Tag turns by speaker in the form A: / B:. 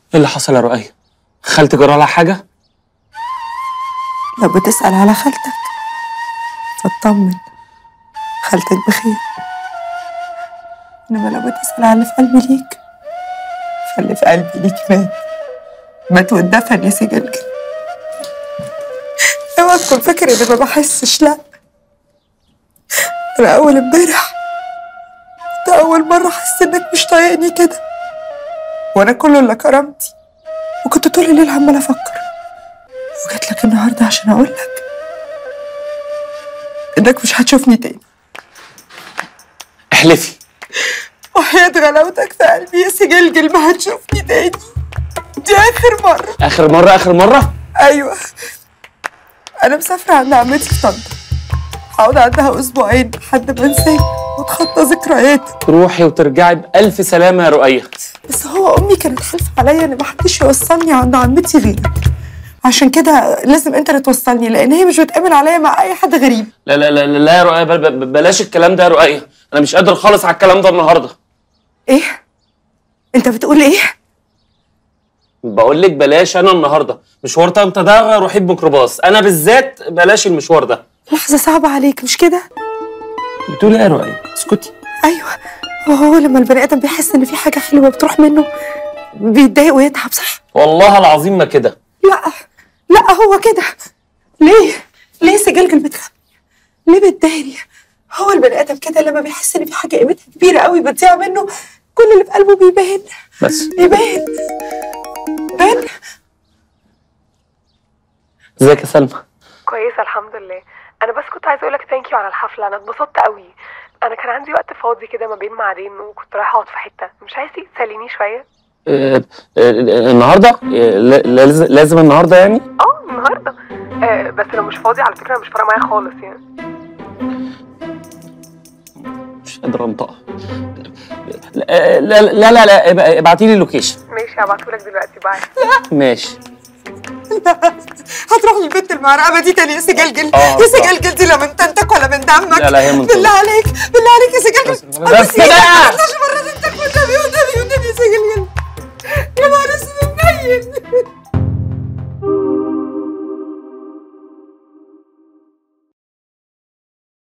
A: ايه اللي حصل يا رؤية؟ خالتي جرى لها حاجة؟
B: لو بتسأل على خالتك فاطمن خالتك بخير إنما لو بتسأل على اللي في قلبي ليك فاللي في قلبي ليك مات مات واتدفن يا سجلجل اوعى تكون فاكر اني ما بحسش لا انا اول امبارح ده اول مرة احس انك مش طايقني كده وانا كله الا كرامتي وكنت طول الليل عمالة افكر وجات لك النهارده عشان اقول لك انك مش هتشوفني تاني
A: احلفي
B: وحياة غلاوتك في قلبي يا سجلجل ما هتشوفني تاني دي اخر مرة
A: آخر مرة آخر مرة؟
B: ايوه انا مسافرة عند عمتي في طنطا هقعد عندها اسبوعين لحد ما انساك واتخطى ذكرياتك
A: تروحي وترجعي بألف سلامة يا رؤية
B: بس هو امي كانت حلفة عليا ان محدش يوصلني عند عمتي غيرك عشان كده لازم انت اللي توصلني لان هي مش بتأمن عليا مع اي حد غريب
A: لا لا لا لا يا رؤية بل- بل- بلاش الكلام ده يا رؤية أنا مش قادر خالص على الكلام ده النهاردة
B: ايه انت بتقول ايه
A: بقول لك بلاش أنا النهاردة مشوار طنطا ده روحي بميكروباص أنا بالذات بلاش المشوار ده
B: لحظة صعبة عليك مش كده
A: بتقولي إيه يا رؤية؟ اسكتي
B: ايوه وهو لما البني ادم بيحس ان في حاجة حلوة بتروح منه بيتضايق ويتعب صح
A: والله العظيم ما كده
B: لا لا هو كده ليه ليه سجلجل بتخبي ليه بتداري هو البني ادم كده لما بيحس ان في حاجه قيمتها كبيره قوي بتضيع منه كل اللي في قلبه بيبان
A: بس
B: بيبان بان
A: ازيك يا سلمى
C: كويسة الحمد لله أنا بس كنت عايزة أقولك ثانك يو على الحفلة أنا اتبسطت قوي أنا كان عندي وقت فاضي كده ما بين ميعادين وكنت رايحة أقعد في حتة مش عايز تيجي تسليني شوية؟
A: آه، آه، النهارده آه، لا- لازم لازم النهارده يعني
C: اه النهاردة آه بس لو مش فاضي على فكرة مش فارقة معايا خالص يعني
A: مش قادر انطقها لا لا لا لا, لا ابعتي لي اللوكيشن
C: ماشي هبعتهولك دلوقتي باي
A: ماشي
B: هتروح للبنت المعرقبه دي تاني يا سجلجل
A: آه،
B: يا
A: صح.
B: سجلجل دي لا من تنتك ولا من دمك
A: لا، لا، هي من
B: بالله عليك بالله عليك يا سجلجل
A: بس بقى!